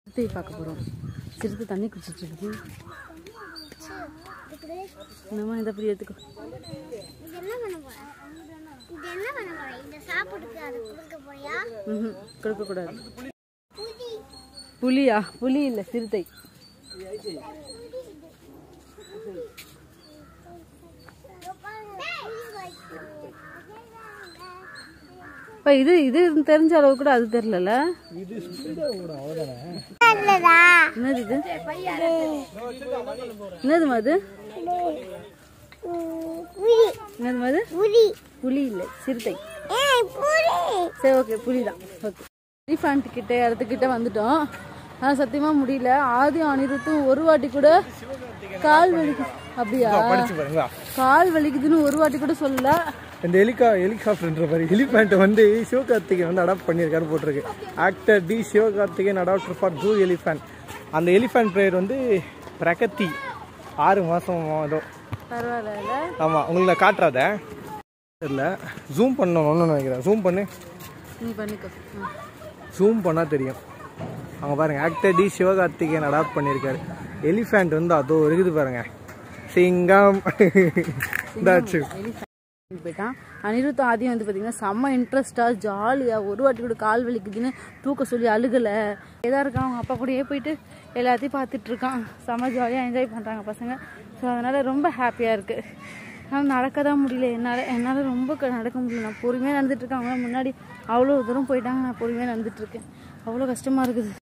சிறுத்தையை பார்க்க போகிறோம் சிறுத்தை தண்ணி குடிச்சிட்டு இருக்குது என்னம்மா இதை அப்படி எடுத்துக்கோ இது என்ன பண்ண போற இது என்ன பண்ண போற இந்த சாப்பிடுக்கு அது கொடுக்க போறியா ம் கொடுக்கக்கூடாது புதி புலியா புலி இல்லை சிறுத்தை இப்போ இது இது தெரிஞ்ச அளவு கூட அது தெரிலல இல்லடா என்னது இது என்னது அது புதி என்னது அது புதி புலி இல்லை சிறுத்தை ஏய் புதி சரி ஓகே புலிதான் ஓகே எலிஃபண்ட் கிட்ட இடத்துக்கிட்ட வந்துட்டோம் ஆனால் சத்தியமா முடியல ஆதி அனிருத்தும் ஒரு வாட்டி கூட கால் வலிக்கு அப்படியா பாருங்க கால் வலிக்குதுன்னு ஒரு வாட்டி கூட சொல்லல இந்த எலிகா ஹெலிகாப்டர்ன்ற மாதிரி எலிஃபேண்ட் வந்து சிவகார்த்திகேயன் வந்து அடாப்ட் பண்ணியிருக்காரு போட்டிருக்கு actor D Sivakarthikeyan adopter for zoo elephant அந்த எலிஃபேண்ட் பேர் வந்து பிரகதி ஆறு மாதம் ஏதோ பரவாயில்ல ஆமாம் உங்களுக்கு நான் காட்டுறாத தெரியல ஜூம் பண்ணணும்னு நினைக்கிறேன் ஜூம் பண்ணு நீ பண்ணிக்கோ ம். ஜூம் பண்ணால் தெரியும் அங்கே பாருங்க ஆக்டர் டி சிவகார்த்திகேயன் அடாப்ட் பண்ணியிருக்காரு எலிஃபேண்ட் வந்து அதோ இருக்குது பாருங்க சிங்கம் தாச்சு வெளியே போயிட்டான் அனிருத்தும் ஆதியும் வந்து பார்த்தீங்கன்னா செம்ம இன்ட்ரெஸ்டாக ஜாலியாக ஒரு வாட்டி கூட கால் வலிக்குதுன்னு தூக்க சொல்லி அழுகலை ஏதா இருக்கான் அவங்க அப்பா கூடயே போயிட்டு எல்லாத்தையும் பார்த்துட்டு இருக்கான் செம்ம ஜாலியாக என்ஜாய் பண்ணுறாங்க பசங்க ஸோ அதனால் ரொம்ப ஹாப்பியாக இருக்குது ஆனால் நடக்க தான் முடியல என்னால் என்னால் ரொம்ப க- நடக்க முடியல நான் பொறுமையாக நடந்துட்டு இருக்கேன் அவங்க முன்னாடி அவ்வளோ தூரம் போயிட்டாங்க நான் பொறுமையாக நடந்துட்டு இருக்கேன் அவ்வளோ கஷ்டமாக இருக்குது